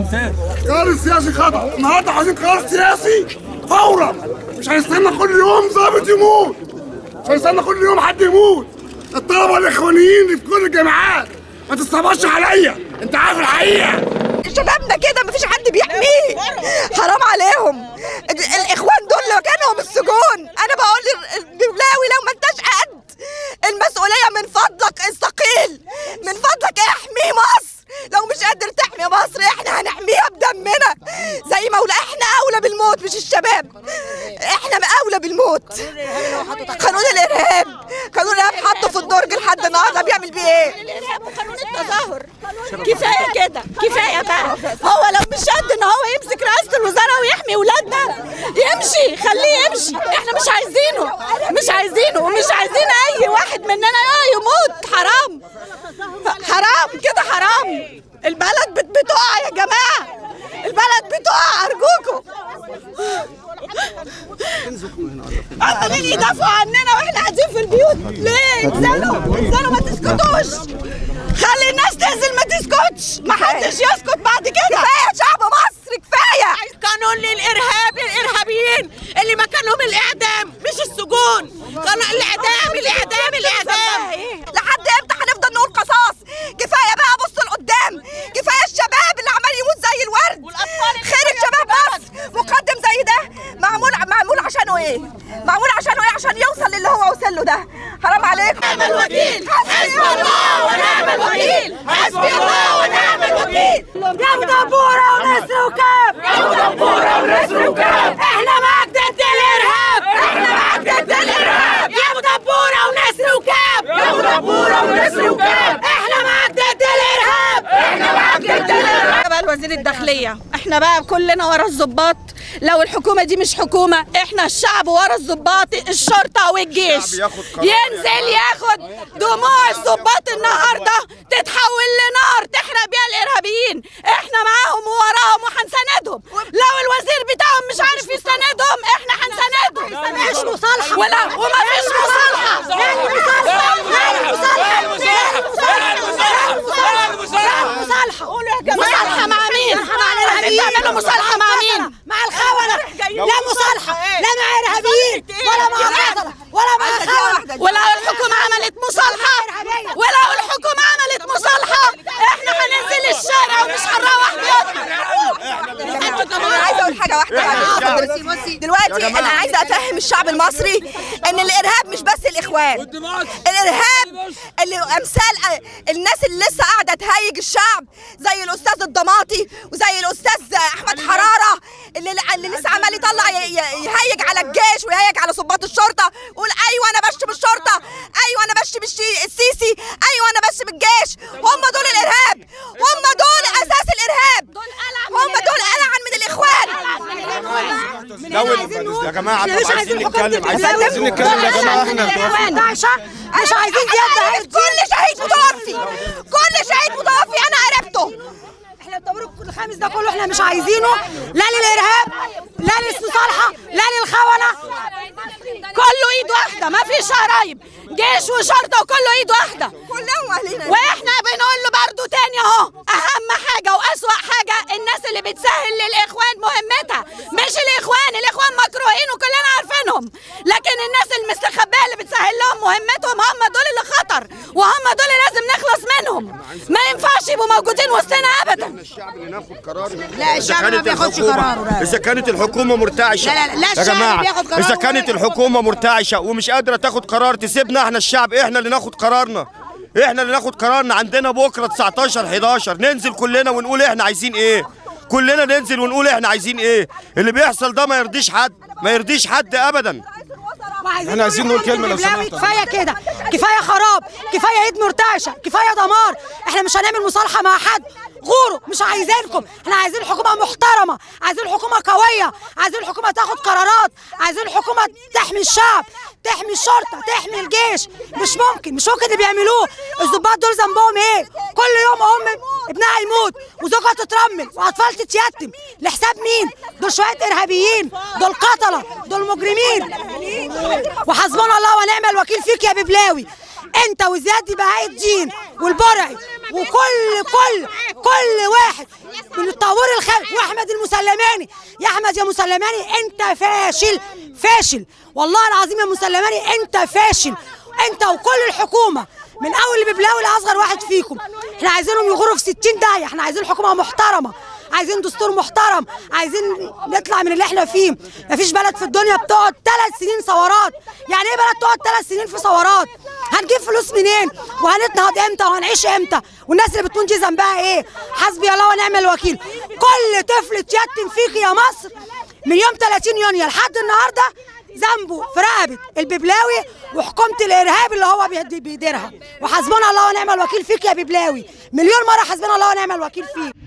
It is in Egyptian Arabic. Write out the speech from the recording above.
انسان قرار السياسي خطأ النهارده عايزين قرار سياسي فورا مش هنستنى كل يوم ضابط يموت مش هنستنى كل يوم حد يموت الطلبه الاخوانيين اللي في كل الجامعات ما تستعبطش عليا انت عارف الحقيقه شبابنا كده مفيش حد بيحميه حرام عليهم ال- الاخوان دول لو كانوا السجون انا بقول للبلاوي لو ما انتش قد المسؤوليه من فضلك استقيل من فضلك احمي مصر لو مش قادر تحمي مصر احنا هنحميها بدمنا زي ما ولا احنا اولى بالموت مش الشباب احنا اولى بالموت قانون الارهاب قانون الارهاب حطه في الدرج لحد النهارده بيعمل بيه ايه الارهاب وقانون التظاهر كفايه كده كفايه بقى هو لو مش قد ان هو يمسك رئاسه الوزراء ويحمي ولادنا يمشي خليه يمشي احنا مش عايزينه مش عايزينه ومش عايزين اي واحد مننا اه يموت حرام حرام كده حرام البلد بت- بتقع يا جماعه البلد بتقع ارجوكم عمالين يدافعوا عننا واحنا قاعدين في البيوت ليه انزلوا انزلوا ما تسكتوش خلي الناس تنزل ما تسكتش ما حدش يسكت بعد كده كفايه شعب مصر كفايه قانون للارهاب للارهابيين اللي مكانهم الاعدام مش السجون قانون الاعدام الاعدام الاعدام لحد امتى هنفضل نقول قصاص كفايه بقى بص لقدام كفايه الشباب اللي عمال يموت زي الورد خير الشباب مصر مقدم زي ده معمول معمول عشانه ايه معمول عشانه ايه عشان يوصل للي هو وصل له ده حرام عليكم نعم الوكيل حسبي الله ونعم الوكيل حسبي الله ونعم الوكيل يا مدبورة ونسر وكاب يا مدبورة ونسر وكاب احنا معاك ضد الارهاب احنا معاك ضد الارهاب يا مدبورة ونسر وكاب يا مدبورة ونسر وكاب احنا معاك ضد الارهاب احنا معاك ضد الارهاب بقى الوزير الداخلية احنا بقى كلنا ورا الضباط لو الحكومة دي مش حكومة احنا الشعب ورا الضباط الشرطة والجيش الشعب ياخد قرار ينزل ياخد دموع الضباط النهارده تتحول لنار تحرق بيها الارهابيين احنا معاهم ووراهم وهنساندهم لو الوزير بتاعهم مش عارف يساندهم احنا هنساندهم مفيش مصالحه ولا ومفيش مصالحه يعني مصالحه يعني مصالحه مصالحه مصالحه مع مين؟ بتعملوا مصالحه مع مين؟ مع الخونه لا مصالحه لا مع ارهابيين ولا مع قتله ولا مع خونه ولو الحكومه عملت مصالحه ولو الحكومه عملت مصالحه احنا هننزل الشارع ومش هنروح بيوتنا انا عايزه اقول حاجه واحده معلش. دلوقتي انا عايزه افهم الشعب المصري ان الارهاب مش بس الاخوان الارهاب اللي امثال الناس اللي لسه قاعده تهيج الشعب زي الاستاذ الضماطي وزي الاستاذ احمد حراره اللي, اللي لسه عمال يطلع ي- ي- يهيج على الجيش ويهيج على ضباط الشرطه ويقول ايوه انا بشتم الشرطه ايوه انا بشتم الشي- السيسي ايوه انا بشتم الجيش هم دول الارهاب هم دول اساس الارهاب هم دول ألعن من الاخوان لو يا جماعه طب عايزين نتكلم عايزين عايزين نتكلم يا جماعه احنا مش عايزين زياده كل شهيد متوفي كل شهيد متوفي انا قربته احنا التمرد الخامس ده كله احنا مش عايزينه لا للارهاب لا للمصالحه لا للخونه كله ايد واحده ما فيش قرايب جيش وشرطه وكله ايد واحده كلهم اهلنا واحنا بنقول له برضه تاني اهو اهم حاجه واسوا حاجه الناس اللي بتسهل للاخوان مهمتها مش الاخوان الاخوان مكروهين وكلنا عارفينهم لكن الناس المستخبيه اللي بتسهل لهم مهمتهم هم دول اللي خطر وهم دول اللي لازم نخلص منهم ما ينفعش يبقوا موجودين وسطنا ابدا الشعب اللي ناخد قرار لا، الشعب ما بياخدش قراره، لا. اذا كانت الحكومه مرتعشه لا، لا، لا، يا الشعب جماعه بياخد قراره اذا كانت ولا- الحكومه مرتعشه ومش قادره تاخد قرار تسيبنا احنا الشعب احنا اللي ناخد قرارنا احنا اللي ناخد قرارنا عندنا بكره 19 11 ننزل كلنا ونقول احنا عايزين ايه كلنا ننزل ونقول احنا عايزين ايه اللي بيحصل ده ما يرضيش حد ما يرضيش حد ابدا احنا عايزين نقول كلمه لو سمحت كفايه كده كفايه خراب كفايه ايد مرتعشه كفايه دمار احنا مش هنعمل مصالحه مع حد غوروا مش عايزينكم احنا عايزين حكومه محترمه عايزين حكومه قويه عايزين حكومه تاخد قرارات عايزين حكومه تحمي الشعب تحمي الشرطه تحمي الجيش مش ممكن مش ممكن اللي بيعملوه الضباط دول ذنبهم ايه كل يوم ام ابنها يموت وزوجها تترمل واطفال تتيتم لحساب مين دول شويه ارهابيين دول قتله دول مجرمين وحسبنا الله ونعم الوكيل فيك يا ببلاوي انت وزياد بهاء الدين والبرعي وكل كل كل واحد من الطابور الخامس واحمد المسلماني يا احمد يا مسلماني انت فاشل فاشل والله العظيم يا مسلماني انت فاشل انت وكل الحكومه من اول ببلاوي لاصغر واحد فيكم احنا عايزينهم يغوروا في 60 داهيه احنا عايزين حكومه محترمه عايزين دستور محترم عايزين نطلع من اللي احنا فيه مفيش بلد في الدنيا بتقعد ثلاث سنين ثورات يعني ايه بلد تقعد ثلاث سنين في ثورات هنجيب فلوس منين وهنتنهض امتى وهنعيش امتى والناس اللي بتكون دي ذنبها ايه حسبي الله ونعم الوكيل كل طفل اتيتم فيك يا مصر من يوم 30 يونيو لحد النهارده ذنبه في رقبه الببلاوي وحكومه الارهاب اللي هو بيديرها وحسبنا الله ونعم الوكيل فيك يا ببلاوي مليون مره حسبنا الله ونعم الوكيل فيك